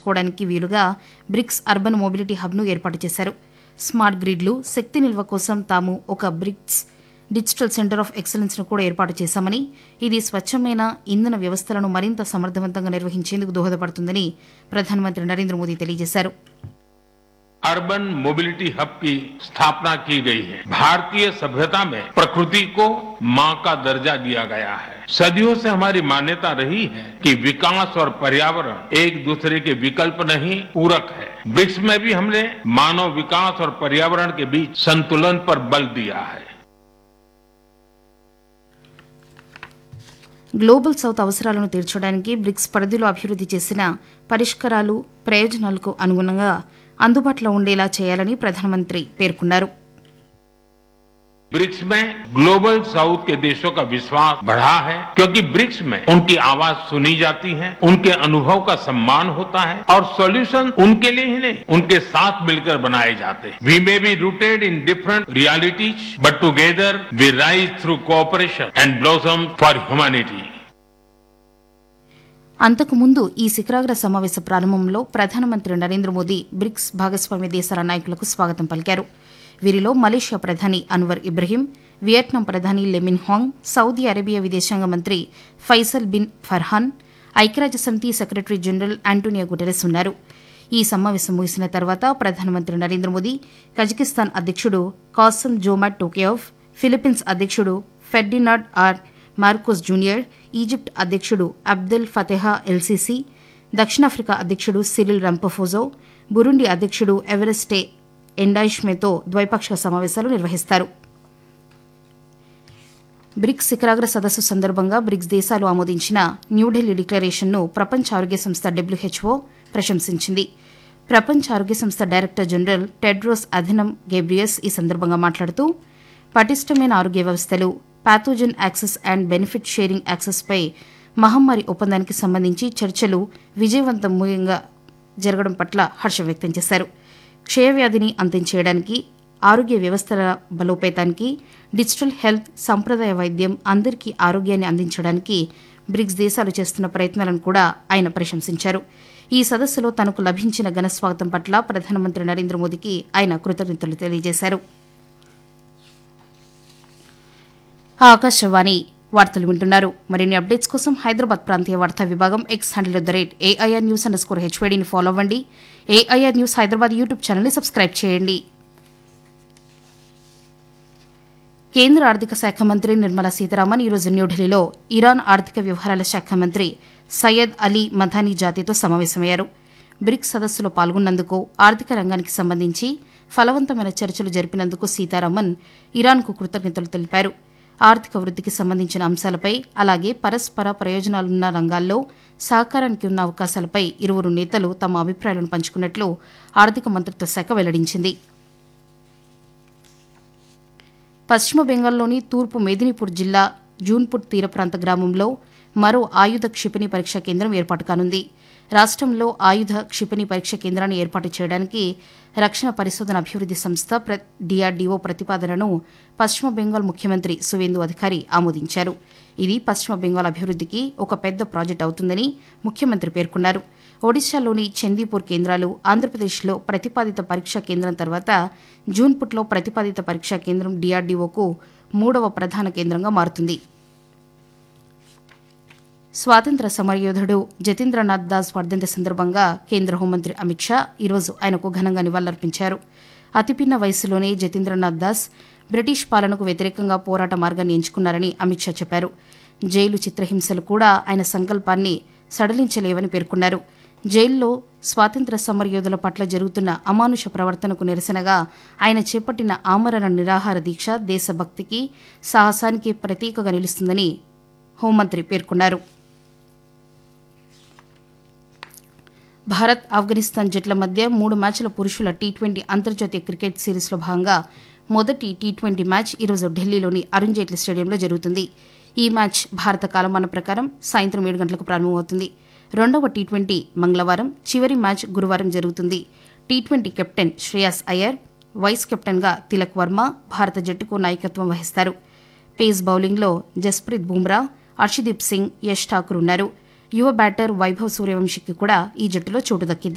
ఉపయోగించుకోవడానికి వీలుగా bricks urban mobility హబ్ను ఏర్పాటు చేశారు స్మార్ట్ గ్రిడ్లు శక్తి నిల్వ కోసం తాము ఒక బ్రిక్స్ డిజిటల్ సెంటర్ ఆఫ్ ఎక్సలెన్స్ను కూడా ఏర్పాటు చేశామని ఇది స్వచ్ఛమైన ఇంధన వ్యవస్థలను మరింత సమర్థవంతంగా నిర్వహించేందుకు దోహదపడుతుందని ప్రధానమంత్రి నరేంద్ర మోదీ తెలియజేశారు अर्बन मोबिलिटी हब की स्थापना की गई है भारतीय सभ्यता में प्रकृति को माँ का दर्जा दिया गया है सदियों से हमारी मान्यता रही है कि विकास और पर्यावरण एक दूसरे के विकल्प नहीं पूरक है ब्रिक्स में भी हमने मानव विकास और पर्यावरण के बीच संतुलन पर बल दिया है గ్లోబల్ సౌత్ అవసరాలను తీర్చడానికి బ్రిక్స్ పరిధిలో అభివృద్ధి చేసిన పరిష్కారాలు ప్రయోజనాలకు అనుగుణంగా అందుబాటులో ఉండేలా చేయాలని ప్రధానమంత్రి పేర్కొన్నారు ब्रिक्स में ग्लोबल साउथ के देशों का विश्वास बढ़ा है क्योंकि ब्रिक्स में उनकी आवाज सुनी जाती है उनके अनुभव का सम्मान होता है और सॉल्यूशन उनके लिए ही नहीं उनके साथ मिलकर बनाए जाते हैं we may be rooted in different realities but together we rise through cooperation and blossom for humanity అంతకుముందు ఈ శిఖరాగ్ర సమావేశ ప్రారంభంలో ప్రధానమంత్రి నరేంద్ర మోదీ బ్రిక్స్ భాగస్వామ్య దేశాల నాయకులకు స్వాగతం పలికారు వీరిలో మలేషియా ప్రధాని అన్వర్ ఇబ్రహీం వియత్నాం ప్రధాని లెమిన్ హాంగ్ సౌదీ అరేబియా విదేశాంగ మంత్రి ఫైసల్ బిన్ ఫర్హాన్ ఐక్యరాజ్య సమితి సెక్రటరీ జనరల్ ఆంటోనియో గుటెరెస్ ఉన్నారు ఈ సమావేశం ముగిసిన తర్వాత ప్రధానమంత్రి నరేంద్ర మోదీ కజకిస్తాన్ అధ్యక్షుడు కాసమ్ జోమాట్ టోకియోవ్ ఫిలిప్పీన్స్ అధ్యక్షుడు Ferdinand R Marcos Junior Egypt అధ్యక్షుడు అబ్దెల్ ఫతెహా ఎల్సీసీ దక్షిణాఫ్రికా అధ్యక్షుడు సిరిల్ రంపఫోజో బురుండి అధ్యక్షుడు ఎవరెస్టే ఎండాయిష్మేతో ద్వైపాక్షిక సమావేశాలు నిర్వహిస్తారు బ్రిక్స్ శిఖరాగ్ర సదస్సు సందర్భంగా బ్రిక్స్ దేశాలు ఆమోదించిన న్యూఢిల్లీ డిక్లరేషన్ను ప్రపంచ ఆరోగ్య సంస్థ డబ్ల్యూహెచ్ఓ ప్రశంసించింది ప్రపంచ ఆరోగ్య సంస్థ director general Tedros Adhanom Ghebreyesus ఈ సందర్భంగా మాట్లాడుతూ పటిష్టమైన ఆరోగ్య వ్యవస్థలు pathogen access and benefit sharing యాక్సెస్పై మహమ్మారి ఒప్పందానికి సంబంధించి చర్చలు విజయవంతంగా జరగడం పట్ల హర్షం వ్యక్తం చేశారు క్షయవ్యాధిని అంతం చేయడానికి ఆరోగ్య వ్యవస్థల బలోపేతానికి డిజిటల్ హెల్త్ సంప్రదాయ వైద్యం అందరికీ ఆరోగ్యాన్ని అందించడానికి బ్రిక్స్ దేశాలు చేస్తున్న ప్రయత్నాలను కూడా ఆయన ప్రశంసించారు ఈ సదస్సులో తనకు లభించిన ఘన స్వాగతం పట్ల ప్రధానమంత్రి నరేంద్ర మోదీకి ఆయన కృతజ్ఞతలు తెలియజేశారు ఆకాశవాణి వార్తలు వింటున్నారు మరిన్ని అప్డేట్స్ కోసం హైదరాబాద్ ప్రాంతీయ వార్తా విభాగం X handle the rate AIR news underscore హెచ్వేడీని ఫాలో అవ్వండి ఏఐఆర్ న్యూస్ హైదరాబాద్ యూట్యూబ్ ఛానల్ని సబ్స్క్రైబ్ చేయండి కేంద్ర ఆర్థిక శాఖ మంత్రి నిర్మలా సీతారామన్ ఈరోజు న్యూఢిల్లీలో ఇరాన్ ఆర్థిక వ్యవహారాల శాఖ మంత్రి సయ్యద్ అలీ మధానీ జాతితో సమావేశమయ్యారు బ్రిక్స్ సదస్సులో పాల్గొన్నందుకు ఆర్థిక రంగానికి సంబంధించి ఫలవంతమైన చర్చలు జరిపినందుకు సీతారామన్ ఇరాన్కు కృతజ్ఞతలు తెలిపారు ఆర్థిక వృద్ధికి సంబంధించిన అంశాలపై అలాగే పరస్పర ప్రయోజనాలున్న రంగాల్లో సహకారానికి ఉన్న అవకాశాలపై ఇరువురు నేతలు తమ అభిప్రాయాలను పంచుకున్నట్లు ఆర్థిక మంత్రిత్వ శాఖ వెల్లడించింది పశ్చిమ బెంగాల్లోని తూర్పు మేదినీపూర్ జిల్లా జూన్పుట్ తీర ప్రాంత గ్రామంలో మరో ఆయుధ క్షిపణి పరీక్షా కేంద్రం ఏర్పాటు కానుంది రాష్ట్రంలో ఆయుధ క్షిపణి పరీక్ష కేంద్రాన్ని ఏర్పాటు చేయడానికి రక్షణ పరిశోధన అభివృద్ది సంస్థ ప్ర- డిఆర్డీఓ ప్రతిపాదనను పశ్చిమ బెంగాల్ ముఖ్యమంత్రి సువేందు అధికారి ఆమోదించారు ఇది పశ్చిమ బెంగాల్ అభివృద్దికి ఒక పెద్ద ప్రాజెక్ట్ అవుతుందని ముఖ్యమంత్రి పేర్కొన్నారు ఒడిశాలోని చందీపూర్ కేంద్రాలు ఆంధ్రప్రదేశ్లో ప్రతిపాదిత పరీక్షా కేంద్రం తర్వాత జూన్పుట్లో ప్రతిపాదిత పరీక్షా కేంద్రం డిఆర్డీఓకు మూడవ ప్రధాన కేంద్రంగా మారుతుంది స్వాతంత్ర సమరయోధుడు జతీంద్రనాథ్ దాస్ వర్ధంతి సందర్భంగా కేంద్ర హోంమంత్రి అమిత్ షా ఈరోజు ఆయనకు ఘనంగా నివాళులర్పించారు అతిపిన్న వయసులోనే జతీంద్రనాథ్ దాస్ బ్రిటిష్ పాలనకు వ్యతిరేకంగా పోరాట మార్గాన్ని ఎంచుకున్నారని అమిత్ షా చెప్పారు జైలు చిత్రహింసలు కూడా ఆయన సంకల్పాన్ని సడలించలేవని పేర్కొన్నారు జైల్లో స్వాతంత్ర సమరయోధుల పట్ల జరుగుతున్న అమానుష ప్రవర్తనకు నిరసనగా ఆయన చేపట్టిన ఆమరణ నిరాహార దీక్ష దేశభక్తికి సాహసానికి ప్రతీకగా నిలుస్తుందని హోంమంత్రి పేర్కొన్నారు భారత్ ఆఫ్ఘనిస్తాన్ జట్ల మధ్య మూడు మ్యాచ్ల పురుషుల టీ ట్వంటీ అంతర్జాతీయ క్రికెట్ సిరీస్లో భాగంగా మొదటి టీ ట్వంటీ మ్యాచ్ ఈరోజు ఢిల్లీలోని అరుణ్ జైట్లీ స్టేడియంలో జరుగుతుంది ఈ మ్యాచ్ భారత కాలమాన ప్రకారం సాయంత్రం ఏడు గంటలకు ప్రారంభమవుతుంది రెండవ టీ ట్వంటీ మంగళవారం చివరి మ్యాచ్ గురువారం జరుగుతుంది T twenty captain Shreyas Iyer vice కెప్టెన్గా తిలక్ వర్మ భారత జట్టుకు నాయకత్వం వహిస్తారు పేస్ బౌలింగ్లో జస్ప్రీత్ బుమ్రా హర్షదీప్ సింగ్ యష్ ఠాకూర్ ఉన్నారు యువ బ్యాటర్ వైభవ్ సూర్యవంశీకి కూడా ఈ జట్టులో చోటు దక్కింది